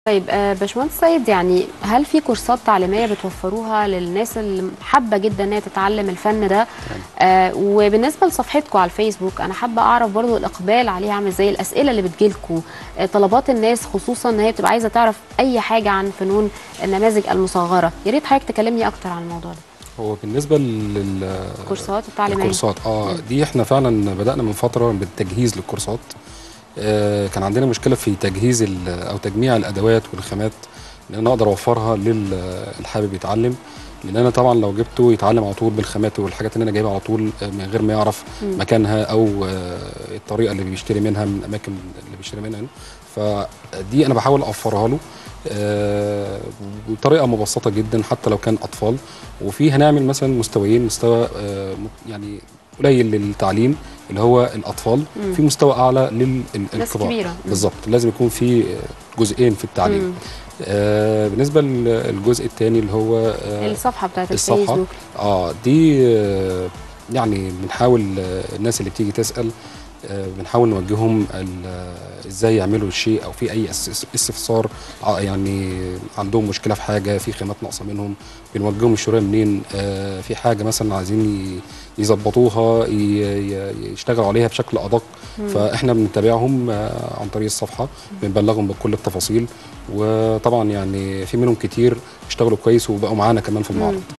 طيب آه، باشمهندس سيد يعني هل في كورسات تعليميه بتوفروها للناس اللي حابه جدا ان هي تتعلم الفن ده آه وبالنسبه لصفحتكم على الفيسبوك انا حابه اعرف برضو الاقبال عليها عامل ازاي الاسئله اللي بتجيلكم آه طلبات الناس خصوصا ان هي بتبقى عايزه تعرف اي حاجه عن فنون النماذج المصغره يا ريت حضرتك تكلمني اكتر عن الموضوع ده هو بالنسبه لل الكورسات التعليميه الكورسات اه دي احنا فعلا بدانا من فتره بالتجهيز للكورسات آه كان عندنا مشكله في تجهيز ال- او تجميع الادوات والخامات ان انا اقدر اوفرها للي حابب يتعلم لان انا طبعا لو جبته يتعلم على طول بالخامات والحاجات اللي انا جايبها على طول آه، من غير ما يعرف مم. مكانها او آه، الطريقه اللي بيشتري منها من الاماكن اللي بيشتري منها فدي انا بحاول اوفرها له آه، بطريقه مبسطه جدا حتى لو كان اطفال وفي هنعمل مثلا مستويين مستوى آه، م- يعني قليل للتعليم اللي هو الاطفال مم. في مستوى اعلى ناس للكبار كبيره مم. بالظبط لازم يكون في جزئين في التعليم مم. آه بالنسبه للجزء الثاني اللي هو آه الصفحه بتاعت الصفحة. الفيسبوك اه دي آه يعني بنحاول آه الناس اللي بتيجي تسال آه بنحاول نوجههم ال- آه، ازاي يعملوا الشيء او في اي اس- استفسار آه يعني عندهم مشكله في حاجه في خامات ناقصه منهم بنوجههم الشراء منين آه في حاجه مثلا عايزين ي- يظبطوها ي- ي- يشتغلوا عليها بشكل ادق فاحنا بنتابعهم آه عن طريق الصفحه بنبلغهم بكل التفاصيل وطبعا يعني في منهم كتير اشتغلوا كويس وبقوا معانا كمان في المعرض